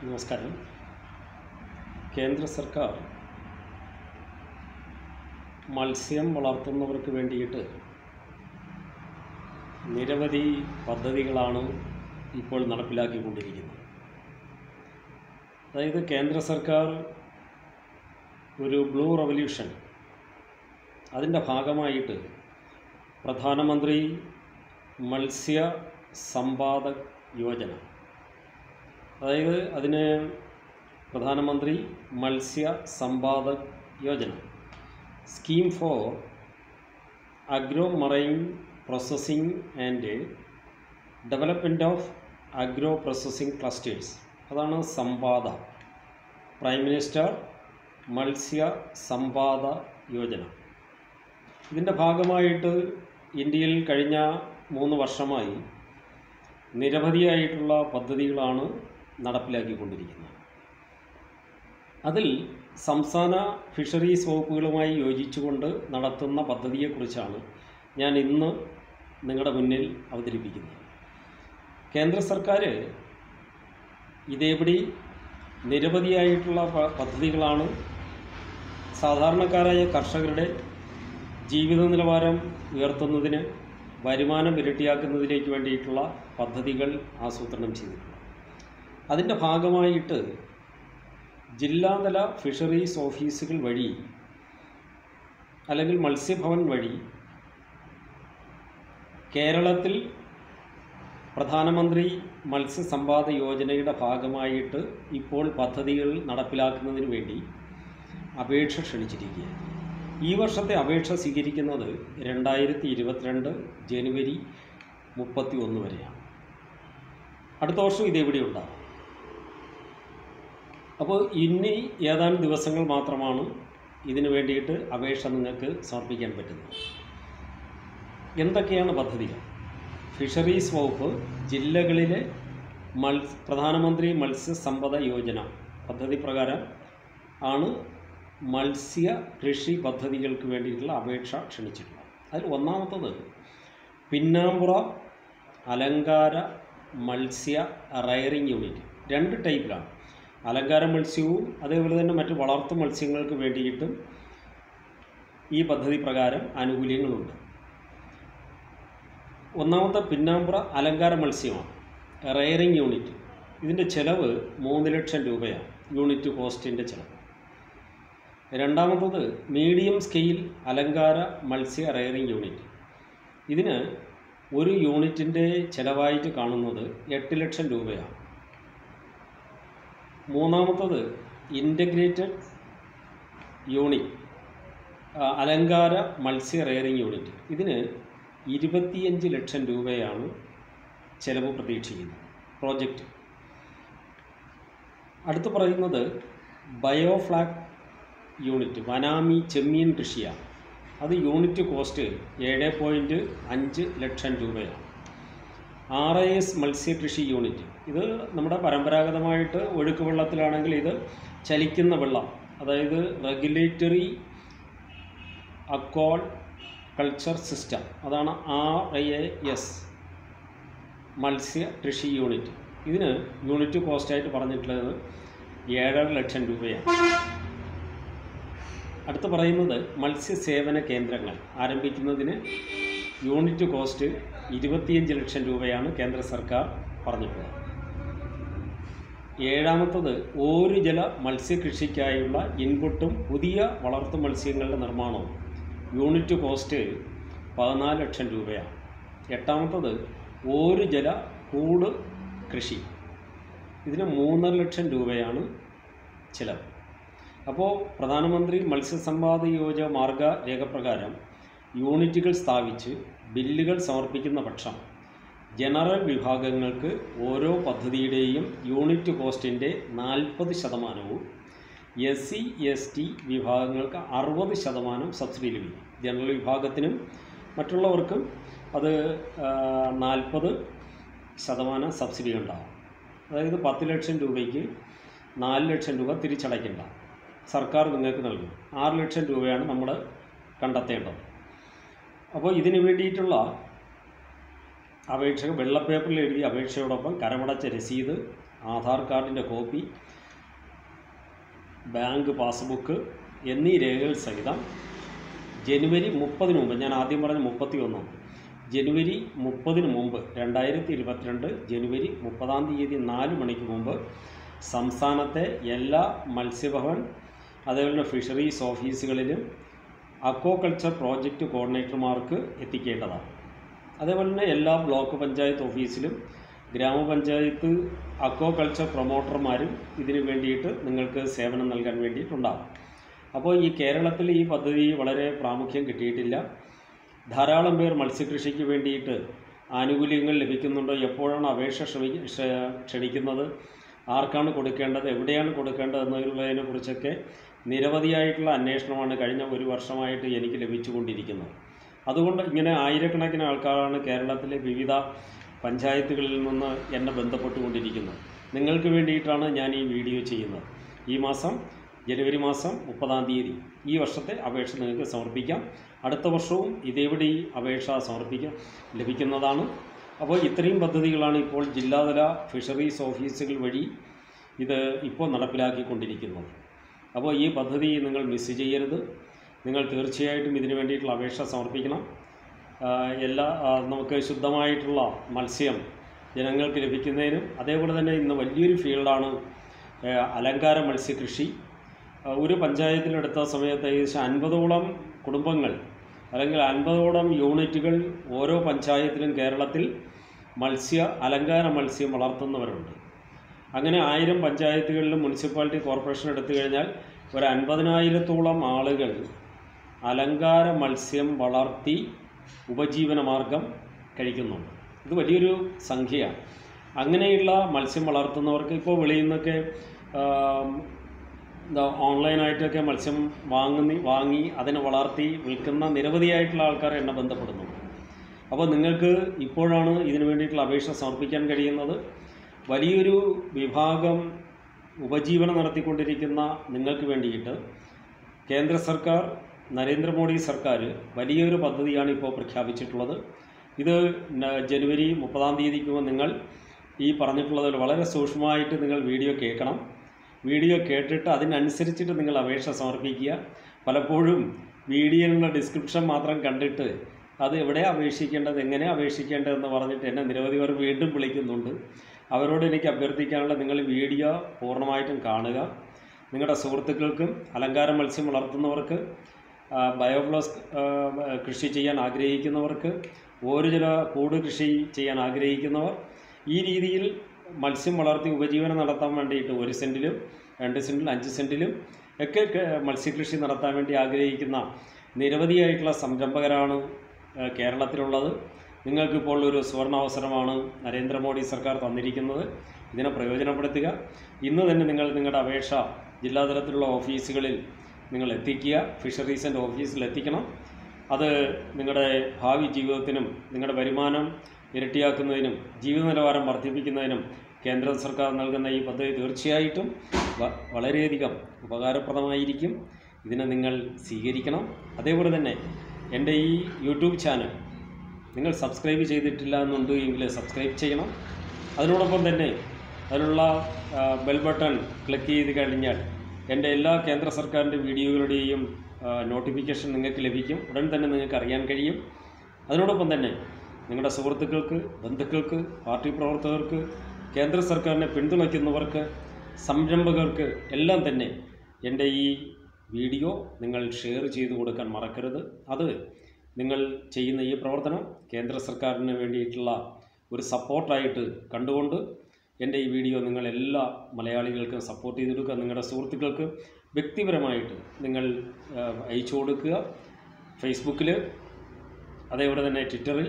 നമസ്കാരം കേന്ദ്ര സർക്കാർ മത്സ്യം വളർത്തുന്നവർക്ക് വേണ്ടിയിട്ട് നിരവധി പദ്ധതികളാണ് ഇപ്പോൾ നടപ്പിലാക്കിക്കൊണ്ടിരിക്കുന്നത് അതായത് കേന്ദ്ര സർക്കാർ ഒരു ബ്ലൂ റവല്യൂഷൻ അതിൻ്റെ ഭാഗമായിട്ട് പ്രധാനമന്ത്രി മത്സ്യ സമ്പാദ യോജന അതായത് അതിന് പ്രധാനമന്ത്രി Matsya Sampadak Yojana scheme for agro marine processing and development of agro processing clusters അതാണ് സമ്പാദ പ്രൈം മിനിസ്റ്റർ മത്സ്യ സമ്പാദ യോജന ഇതിൻ്റെ ഭാഗമായിട്ട് ഇന്ത്യയിൽ കഴിഞ്ഞ മൂന്ന് വർഷമായി നിരവധിയായിട്ടുള്ള പദ്ധതികളാണ് നടപ്പിലാക്കിക്കൊണ്ടിരിക്കുന്നത് അതിൽ സംസ്ഥാന ഫിഷറീസ് വകുപ്പുകളുമായി യോജിച്ചുകൊണ്ട് നടത്തുന്ന പദ്ധതിയെക്കുറിച്ചാണ് ഞാൻ ഇന്ന് നിങ്ങളുടെ മുന്നിൽ അവതരിപ്പിക്കുന്നത് കേന്ദ്ര സർക്കാർ ഇതേപടി നിരവധിയായിട്ടുള്ള പ- പദ്ധതികളാണ് സാധാരണക്കാരായ കർഷകരുടെ ജീവിത നിലവാരം ഉയർത്തുന്നതിന് വരുമാനം ഇരട്ടിയാക്കുന്നതിലേക്ക് വേണ്ടിയിട്ടുള്ള പദ്ധതികൾ ആസൂത്രണം ചെയ്തിട്ടുണ്ട് അതിൻ്റെ ഭാഗമായിട്ട് ജില്ലാതല ഫിഷറീസ് ഓഫീസുകൾ വഴി അല്ലെങ്കിൽ മത്സ്യഭവൻ വഴി കേരളത്തിൽ പ്രധാനമന്ത്രി മത്സ്യസമ്പാദ യോജനയുടെ ഭാഗമായിട്ട് ഇപ്പോൾ പദ്ധതികൾ നടപ്പിലാക്കുന്നതിന് വേണ്ടി അപേക്ഷ ക്ഷണിച്ചിരിക്കുകയാണ് ഈ വർഷത്തെ അപേക്ഷ സ്വീകരിക്കുന്നത് രണ്ടായിരത്തി ഇരുപത്തിരണ്ട് ജനുവരി മുപ്പത്തി ഒന്ന് വരെയാണ് അടുത്ത വർഷം ഇതേവിടെ ഉണ്ടാകും അപ്പോൾ ഇനി ഏതാനും ദിവസങ്ങൾ മാത്രമാണ് ഇതിനു വേണ്ടിയിട്ട് അപേക്ഷ നിങ്ങൾക്ക് സമർപ്പിക്കാൻ പറ്റുന്നത് എന്തൊക്കെയാണ് പദ്ധതികൾ ഫിഷറീസ് വകുപ്പ് ജില്ലകളിലെ മത്സ് പ്രധാനമന്ത്രി മത്സ്യസമ്പദ യോജന പദ്ധതി പ്രകാരം ആണ് മത്സ്യ കൃഷി പദ്ധതികൾക്ക് വേണ്ടിയിട്ടുള്ള അപേക്ഷ ക്ഷണിച്ചിട്ടുള്ളത് അതിൽ ഒന്നാമത്തത് പിന്നാമ്പുറ അലങ്കാര മത്സ്യ റയറിംഗ് യൂണിറ്റ് രണ്ട് ടൈപ്പിലാണ് അലങ്കാര മത്സ്യവും അതേപോലെ തന്നെ മറ്റ് വളർത്തു മത്സ്യങ്ങൾക്ക് വേണ്ടിയിട്ടും ഈ പദ്ധതി പ്രകാരം ആനുകൂല്യങ്ങളുണ്ട് ഒന്നാമത്തെ പിന്നാമ്പുറ അലങ്കാര മത്സ്യമാണ് റയറിംഗ് യൂണിറ്റ് ഇതിൻ്റെ ചിലവ് മൂന്ന് ലക്ഷം രൂപയാണ് യൂണിറ്റ് കോസ്റ്റിൻ്റെ ചിലവ് രണ്ടാമത്തത് മീഡിയം സ്കെയിൽ അലങ്കാര മത്സ്യ റയറിംഗ് യൂണിറ്റ് ഇതിന് ഒരു യൂണിറ്റിൻ്റെ ചിലവായിട്ട് കാണുന്നത് എട്ട് ലക്ഷം രൂപയാണ് മൂന്നാമത്തത് ഇൻ്റഗ്രേറ്റഡ് യൂണിറ്റ് ആ, അലങ്കാര മത്സ്യ റെയറിംഗ് യൂണിറ്റ് ഇതിന് ഇരുപത്തിയഞ്ച് ലക്ഷം രൂപയാണ് ചെലവ് പ്രതീക്ഷിക്കുന്നത് പ്രോജക്റ്റ് അടുത്ത് പറയുന്നത് ബയോഫ്ലാഗ് യൂണിറ്റ് വനാമി ചെമ്മീൻ കൃഷിയാണ് അത് യൂണിറ്റ് കോസ്റ്റ് ഏഴ് പോയിൻറ്റ് അഞ്ച് ലക്ഷം രൂപയാണ് ആർ ഐ എസ് മത്സ്യകൃഷി യൂണിറ്റ് ഇത് നമ്മുടെ പരമ്പരാഗതമായിട്ട് ഒഴുക്ക് വെള്ളത്തിലാണെങ്കിൽ ഇത് ചലിക്കുന്ന വെള്ളം അതായത് റെഗുലേറ്ററി അക്വാൾ കൾച്ചർ സിസ്റ്റം അതാണ് ആർ ഐ എ എസ് മത്സ്യ കൃഷി യൂണിറ്റ് ഇതിന് യൂണിറ്റ് കോസ്റ്റായിട്ട് പറഞ്ഞിട്ടുള്ളത് ഏഴര ലക്ഷം രൂപയാണ് അടുത്ത് പറയുന്നത് മത്സ്യസേവന കേന്ദ്രങ്ങൾ ആരംഭിക്കുന്നതിന് യൂണിറ്റ് കോസ്റ്റ് ഇരുപത്തിയഞ്ച് ലക്ഷം രൂപയാണ് കേന്ദ്ര സർക്കാർ പറഞ്ഞിട്ടുള്ളത് ഏഴാമത്തത് ഓരുജല മത്സ്യകൃഷിക്കായുള്ള ഇൻപുട്ടും പുതിയ വളർത്തു മത്സ്യങ്ങളുടെ നിർമ്മാണവും യൂണിറ്റ് കോസ്റ്റ് പതിനാല് ലക്ഷം രൂപയാണ് എട്ടാമത്തത് ഓരുജല കൂട് കൃഷി ഇതിന് മൂന്നര ലക്ഷം രൂപയാണ് ചിലവ് അപ്പോൾ പ്രധാനമന്ത്രി മത്സ്യസമ്പാദ യോജന മാർഗ രേഖപ്രകാരം യൂണിറ്റുകൾ സ്ഥാപിച്ച് ബില്ലുകൾ സമർപ്പിക്കുന്ന പക്ഷം ജനറൽ വിഭാഗങ്ങൾക്ക് ഓരോ പദ്ധതിയുടെയും യൂണിറ്റ് കോസ്റ്റിൻ്റെ നാൽപ്പത് ശതമാനവും എസ് സി എസ് ടി വിഭാഗങ്ങൾക്ക് അറുപത് ശതമാനം സബ്സിഡി ലഭിക്കും ജനറൽ വിഭാഗത്തിനും മറ്റുള്ളവർക്കും അത് നാൽപ്പത് ശതമാനം സബ്സിഡി ഉണ്ടാകും അതായത് പത്ത് ലക്ഷം രൂപയ്ക്ക് നാല് ലക്ഷം രൂപ തിരിച്ചടയ്ക്കേണ്ട സർക്കാർ നിങ്ങൾക്ക് നൽകും ആറ് ലക്ഷം രൂപയാണ് നമ്മൾ കണ്ടെത്തേണ്ടത് അപ്പോൾ ഇതിന് വേണ്ടിയിട്ടുള്ള അപേക്ഷ വെള്ള പേപ്പറിൽ എഴുതിയ അപേക്ഷയോടൊപ്പം കരമടച്ച രസീത് ആധാർ കാർഡിൻ്റെ കോപ്പി ബാങ്ക് പാസ്ബുക്ക് എന്നീ രേഖകൾ സഹിതം ജനുവരി മുപ്പതിന് മുമ്പ് ഞാൻ ആദ്യം പറഞ്ഞ മുപ്പത്തി ഒന്ന് ജനുവരി മുപ്പതിന് മുമ്പ് രണ്ടായിരത്തി ഇരുപത്തിരണ്ട് ജനുവരി മുപ്പതാം തീയതി നാല് മണിക്ക് മുമ്പ് സംസ്ഥാനത്തെ എല്ലാ മത്സ്യഭവൻ അതേപോലെ തന്നെ ഫിഷറീസ് ഓഫീസുകളിലും അക്വാകൾച്ചർ പ്രോജക്റ്റ് കോർഡിനേറ്റർമാർക്ക് എത്തിക്കേണ്ടതാണ് അതേപോലെ തന്നെ എല്ലാ ബ്ലോക്ക് പഞ്ചായത്ത് ഓഫീസിലും ഗ്രാമപഞ്ചായത്ത് അക്വാകൾച്ചർ പ്രൊമോട്ടർമാരും ഇതിനു വേണ്ടിയിട്ട് നിങ്ങൾക്ക് സേവനം നൽകാൻ വേണ്ടിയിട്ടുണ്ടാകും അപ്പോൾ ഈ കേരളത്തിൽ ഈ പദ്ധതി വളരെ പ്രാമുഖ്യം കിട്ടിയിട്ടില്ല ധാരാളം പേർ മത്സ്യകൃഷിക്ക് വേണ്ടിയിട്ട് ആനുകൂല്യങ്ങൾ ലഭിക്കുന്നുണ്ടോ എപ്പോഴാണ് അപേക്ഷ ക്ഷമി ക്ഷ- ക്ഷണിക്കുന്നത് ആർക്കാണ് കൊടുക്കേണ്ടത് എവിടെയാണ് കൊടുക്കേണ്ടത് എന്നതിനെ കുറിച്ചൊക്കെ നിരവധിയായിട്ടുള്ള അന്വേഷണമാണ് കഴിഞ്ഞ ഒരു വർഷമായിട്ട് എനിക്ക് ലഭിച്ചുകൊണ്ടിരിക്കുന്നത് അതുകൊണ്ട് ഇങ്ങനെ ആയിരക്കണക്കിന് ആൾക്കാരാണ് കേരളത്തിലെ വിവിധ പഞ്ചായത്തുകളിൽ നിന്ന് എന്നെ ബന്ധപ്പെട്ടുകൊണ്ടിരിക്കുന്നത് നിങ്ങൾക്ക് വേണ്ടിയിട്ടാണ് ഞാൻ ഈ വീഡിയോ ചെയ്യുന്നത് ഈ മാസം ജനുവരി മാസം മുപ്പതാം തീയതി ഈ വർഷത്തെ അപേക്ഷ നിങ്ങൾക്ക് സമർപ്പിക്കാം അടുത്ത വർഷവും ഇതേപടി അപേക്ഷ സമർപ്പിക്കാൻ ലഭിക്കുന്നതാണ് അപ്പോൾ ഇത്രയും പദ്ധതികളാണ് ഇപ്പോൾ ജില്ലാതല ഫിഷറീസ് ഓഫീസുകൾ വഴി ഇത് ഇപ്പോൾ നടപ്പിലാക്കിക്കൊണ്ടിരിക്കുന്നത് അപ്പോൾ ഈ പദ്ധതി നിങ്ങൾ മിസ് ചെയ്യരുത് നിങ്ങൾ തീർച്ചയായിട്ടും ഇതിനു വേണ്ടിയിട്ടുള്ള അപേക്ഷ സമർപ്പിക്കണം ആ, എല്ലാ ആ, നമുക്ക് ശുദ്ധമായിട്ടുള്ള മത്സ്യം ജനങ്ങൾക്ക് ലഭിക്കുന്നതിനും അതേപോലെ തന്നെ ഇന്ന് വലിയൊരു ഫീൽഡാണ് ആ, അലങ്കാര മത്സ്യകൃഷി ആ, ഒരു പഞ്ചായത്തിലെടുത്ത സമയത്ത് ഏകദേശം അൻപതോളം കുടുംബങ്ങൾ അല്ലെങ്കിൽ അൻപതോളം യൂണിറ്റുകൾ ഓരോ പഞ്ചായത്തിലും കേരളത്തിൽ മത്സ്യ അലങ്കാര മത്സ്യം വളർത്തുന്നവരുണ്ട് അങ്ങനെ ആയിരം പഞ്ചായത്തുകളിലും മുനിസിപ്പാലിറ്റി കോർപ്പറേഷൻ എടുത്തു കഴിഞ്ഞാൽ ഒരു അൻപതിനായിരത്തോളം ആളുകൾ അലങ്കാര മത്സ്യം വളർത്തി ഉപജീവന മാർഗം കഴിക്കുന്നുണ്ട് ഇത് വലിയൊരു സംഖ്യയാണ് അങ്ങനെയുള്ള മത്സ്യം വളർത്തുന്നവർക്ക് ഇപ്പോൾ വെളിയിൽ നിന്നൊക്കെ ആം, എന്താ ഓൺലൈനായിട്ടൊക്കെ മത്സ്യം വാങ്ങുന്ന വാങ്ങി അതിനെ വളർത്തി വിൽക്കുന്ന നിരവധിയായിട്ടുള്ള ആൾക്കാർ എന്നെ ബന്ധപ്പെടുന്നുണ്ട് അപ്പോൾ നിങ്ങൾക്ക് ഇപ്പോഴാണ് ഇതിനു വേണ്ടിയിട്ടുള്ള അപേക്ഷ സമർപ്പിക്കാൻ കഴിയുന്നത് വലിയൊരു വിഭാഗം ഉപജീവനം നടത്തിക്കൊണ്ടിരിക്കുന്ന നിങ്ങൾക്ക് വേണ്ടിയിട്ട് കേന്ദ്ര സർക്കാർ നരേന്ദ്രമോദി സർക്കാർ വലിയൊരു പദ്ധതിയാണ് ഇപ്പോൾ പ്രഖ്യാപിച്ചിട്ടുള്ളത് ഇത് ന- ജനുവരി മുപ്പതാം തീയതിക്ക് നിങ്ങൾ ഈ പറഞ്ഞിട്ടുള്ളതിൽ വളരെ സൂക്ഷ്മമായിട്ട് നിങ്ങൾ വീഡിയോ കേൾക്കണം വീഡിയോ കേട്ടിട്ട് അതിനനുസരിച്ചിട്ട് നിങ്ങൾ അപേക്ഷ സമർപ്പിക്കുക പലപ്പോഴും വീഡിയോയിലുള്ള ഡിസ്ക്രിപ്ഷൻ മാത്രം കണ്ടിട്ട് അത് എവിടെ അപേക്ഷിക്കേണ്ടത് എങ്ങനെ അപേക്ഷിക്കേണ്ടതെന്ന് പറഞ്ഞിട്ട് എന്നെ നിരവധി പേർ വീണ്ടും വിളിക്കുന്നുണ്ട് അവരോട് എനിക്ക് അഭ്യർത്ഥിക്കാനുള്ള നിങ്ങൾ വീഡിയോ പൂർണ്ണമായിട്ടും കാണുക നിങ്ങളുടെ സുഹൃത്തുക്കൾക്കും അലങ്കാര മത്സ്യം വളർത്തുന്നവർക്ക് ആ, ബയോഗ്ലോസ് ആ, കൃഷി ചെയ്യാൻ ആഗ്രഹിക്കുന്നവർക്ക് ഓരുജല കൂട് കൃഷി ചെയ്യാൻ ആഗ്രഹിക്കുന്നവർ ഈ രീതിയിൽ മത്സ്യം വളർത്തി ഉപജീവനം നടത്താൻ വേണ്ടിയിട്ട് ഒരു സെൻറ്റിലും രണ്ട് സെൻറ്റിലും അഞ്ച് സെൻറ്റിലും ഒക്കെ ക- മത്സ്യകൃഷി നടത്താൻ വേണ്ടി ആഗ്രഹിക്കുന്ന നിരവധിയായിട്ടുള്ള സംരംഭകരാണ് ആ, കേരളത്തിലുള്ളത് നിങ്ങൾക്കിപ്പോൾ ഒരു സുവർണാവസരമാണ് നരേന്ദ്രമോദി സർക്കാർ തന്നിരിക്കുന്നത് ഇതിനെ പ്രയോജനപ്പെടുത്തുക ഇന്ന് തന്നെ നിങ്ങൾ നിങ്ങളുടെ അപേക്ഷ ജില്ലാതലത്തിലുള്ള ഓഫീസുകളിൽ നിങ്ങൾ എത്തിക്കുക ഫിഷറീസിൻ്റെ ഓഫീസിൽ എത്തിക്കണം അത് നിങ്ങളുടെ ഭാവി ജീവിതത്തിനും നിങ്ങളുടെ വരുമാനം ഇരട്ടിയാക്കുന്നതിനും ജീവിത നിലവാരം വർദ്ധിപ്പിക്കുന്നതിനും കേന്ദ്ര സർക്കാർ നൽകുന്ന ഈ പദ്ധതി തീർച്ചയായിട്ടും വ- വളരെയധികം ഉപകാരപ്രദമായിരിക്കും ഇതിനെ നിങ്ങൾ സ്വീകരിക്കണം അതേപോലെ തന്നെ എൻ്റെ ഈ യൂട്യൂബ് ചാനൽ നിങ്ങൾ സബ്സ്ക്രൈബ് ചെയ്തിട്ടില്ല എന്നുണ്ട് എങ്കിൽ സബ്സ്ക്രൈബ് ചെയ്യണം അതിനോടൊപ്പം തന്നെ അതിലുള്ള ആ, ബെൽ ബട്ടൺ ക്ലിക്ക് ചെയ്ത് കഴിഞ്ഞാൽ എൻ്റെ എല്ലാ കേന്ദ്ര സർക്കാരിൻ്റെ വീഡിയോകളുടെയും ആ, നോട്ടിഫിക്കേഷൻ നിങ്ങൾക്ക് ലഭിക്കും ഉടൻ തന്നെ നിങ്ങൾക്ക് അറിയാൻ കഴിയും അതിനോടൊപ്പം തന്നെ നിങ്ങളുടെ സുഹൃത്തുക്കൾക്ക് ബന്ധുക്കൾക്ക് പാർട്ടി പ്രവർത്തകർക്ക് കേന്ദ്ര സർക്കാരിനെ പിന്തുണയ്ക്കുന്നവർക്ക് സംരംഭകർക്ക് എല്ലാം തന്നെ എൻ്റെ ഈ വീഡിയോ നിങ്ങൾ ഷെയർ ചെയ്ത് കൊടുക്കാൻ മറക്കരുത് അത് നിങ്ങൾ ചെയ്യുന്ന ഈ പ്രവർത്തനം കേന്ദ്ര സർക്കാരിന് വേണ്ടിയിട്ടുള്ള ഒരു സപ്പോർട്ടായിട്ട് കണ്ടുകൊണ്ട് എൻ്റെ ഈ വീഡിയോ നിങ്ങൾ എല്ലാ മലയാളികൾക്കും സപ്പോർട്ട് ചെയ്ത് കൊടുക്കുക നിങ്ങളുടെ സുഹൃത്തുക്കൾക്ക് വ്യക്തിപരമായിട്ട് നിങ്ങൾ ആ, അയച്ചു കൊടുക്കുക ഫേസ്ബുക്കിൽ അതേപോലെ തന്നെ ട്വിറ്ററിൽ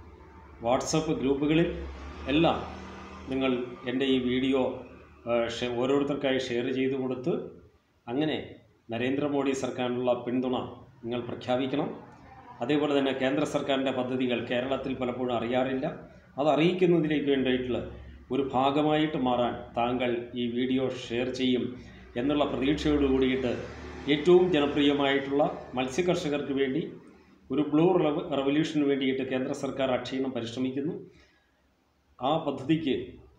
വാട്സപ്പ് ഗ്രൂപ്പുകളിൽ എല്ലാം നിങ്ങൾ എൻ്റെ ഈ വീഡിയോ ആ, ഷെ- ഓരോരുത്തർക്കായി ഷെയർ ചെയ്ത് കൊടുത്ത് അങ്ങനെ നരേന്ദ്രമോദി സർക്കാരിനുള്ള പിന്തുണ നിങ്ങൾ പ്രഖ്യാപിക്കണം അതേപോലെ തന്നെ കേന്ദ്ര സർക്കാരിൻ്റെ പദ്ധതികൾ കേരളത്തിൽ പലപ്പോഴും അറിയാറില്ല അത് അറിയിക്കുന്നതിലേക്ക് വേണ്ടിയിട്ടുള്ള ഒരു ഭാഗമായിട്ട് മാറാൻ താങ്കൾ ഈ വീഡിയോ ഷെയർ ചെയ്യും എന്നുള്ള പ്രതീക്ഷയോട് കൂടിയിട്ട് ഏറ്റവും ജനപ്രിയമായിട്ടുള്ള മത്സ്യകർഷകർക്ക് വേണ്ടി ഒരു ബ്ലൂ റെവ റെവല്യൂഷന് വേണ്ടിയിട്ട് കേന്ദ്ര സർക്കാർ അക്ഷീണം പരിശ്രമിക്കുന്നു ആ പദ്ധതിക്ക്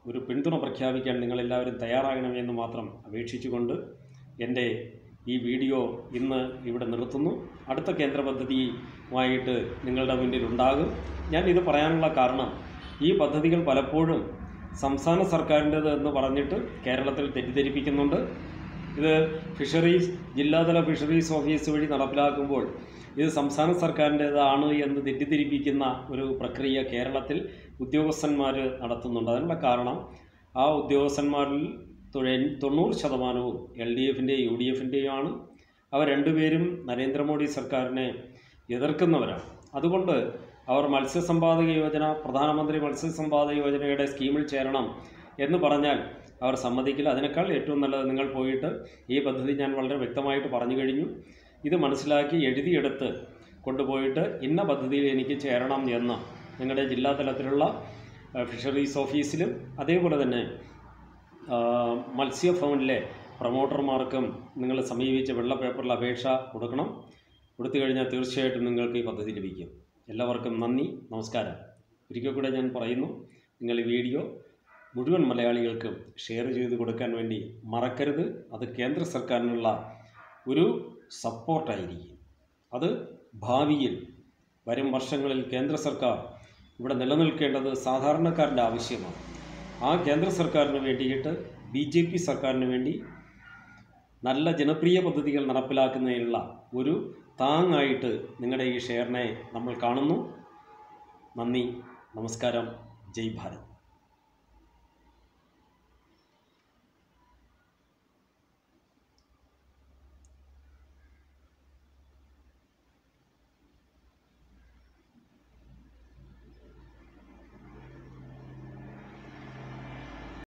ഒരു പിന്തുണ പ്രഖ്യാപിക്കാൻ നിങ്ങളെല്ലാവരും തയ്യാറാകണമെന്ന് മാത്രം അപേക്ഷിച്ചുകൊണ്ട് എൻ്റെ ഈ വീഡിയോ ഇന്ന് ഇവിടെ നിർത്തുന്നു അടുത്ത കേന്ദ്ര പദ്ധതിയുമായിട്ട് നിങ്ങളുടെ മുന്നിൽ ഉണ്ടാകും ഞാൻ ഇത് പറയാനുള്ള കാരണം ഈ പദ്ധതികൾ പലപ്പോഴും സംസ്ഥാന സർക്കാരിൻ്റേത് എന്ന് പറഞ്ഞിട്ട് കേരളത്തിൽ തെറ്റിദ്ധരിപ്പിക്കുന്നുണ്ട് ഇത് ഫിഷറീസ് ജില്ലാതല ഫിഷറീസ് ഓഫീസ് വഴി നടപ്പിലാക്കുമ്പോൾ ഇത് സംസ്ഥാന സർക്കാരിൻ്റേതാണ് എന്ന് തെറ്റിദ്ധരിപ്പിക്കുന്ന ഒരു പ്രക്രിയ കേരളത്തിൽ ഉദ്യോഗസ്ഥന്മാർ നടത്തുന്നുണ്ട് അതിനുള്ള കാരണം ആ ഉദ്യോഗസ്ഥന്മാരിൽ തൊഴ- തൊണ്ണൂറ് ശതമാനവും എൽ ഡി എഫിൻ്റെയും യു ഡി എഫിൻ്റെയും ആണ് അവർ രണ്ടുപേരും നരേന്ദ്രമോദി സർക്കാരിനെ എതിർക്കുന്നവരാണ് അതുകൊണ്ട് അവർ മത്സ്യസമ്പാദക യോജന പ്രധാനമന്ത്രി മത്സ്യസമ്പാദക യോജനയുടെ സ്കീമിൽ ചേരണം എന്ന് പറഞ്ഞാൽ അവർ സമ്മതിക്കില്ല അതിനേക്കാൾ ഏറ്റവും നല്ലത് നിങ്ങൾ പോയിട്ട് ഈ പദ്ധതി ഞാൻ വളരെ വ്യക്തമായിട്ട് പറഞ്ഞു കഴിഞ്ഞു ഇത് മനസ്സിലാക്കി എഴുതിയെടുത്ത് കൊണ്ടുപോയിട്ട് ഇന്ന പദ്ധതിയിൽ എനിക്ക് ചേരണം എന്ന് നിങ്ങളുടെ ജില്ലാ തലത്തിലുള്ള ആ, ഫിഷറീസ് ഓഫീസിലും അതേപോലെ തന്നെ ആ, മത്സ്യഭവനിലെ പ്രൊമോട്ടർമാർക്കും നിങ്ങൾ സമീപിച്ച വെള്ള പേപ്പറിൽ അപേക്ഷ കൊടുക്കണം കൊടുത്തു കഴിഞ്ഞാൽ തീർച്ചയായിട്ടും നിങ്ങൾക്ക് ഈ പദ്ധതി ലഭിക്കും എല്ലാവർക്കും നന്ദി നമസ്കാരം ഒരിക്കൽ കൂടെ ഞാൻ പറയുന്നു നിങ്ങൾ ഈ വീഡിയോ മുഴുവൻ മലയാളികൾക്കും ഷെയർ ചെയ്ത് കൊടുക്കാൻ വേണ്ടി മറക്കരുത് അത് കേന്ദ്ര സർക്കാരിനുള്ള ഒരു സപ്പോർട്ടായിരിക്കും അത് ഭാവിയിൽ വരും വർഷങ്ങളിൽ കേന്ദ്ര സർക്കാർ ഇവിടെ നിലനിൽക്കേണ്ടത് സാധാരണക്കാരൻ്റെ ആവശ്യമാണ് ആ കേന്ദ്ര സർക്കാരിന് വേണ്ടിയിട്ട് ബി ജെ പി സർക്കാരിന് വേണ്ടി നല്ല ജനപ്രിയ പദ്ധതികൾ നടപ്പിലാക്കുന്നതിനുള്ള ഒരു താങ്ങായിട്ട് നിങ്ങളുടെ ഈ ഷെയറിനെ നമ്മൾ കാണുന്നു നന്ദി നമസ്കാരം ജയ് ഭാരത്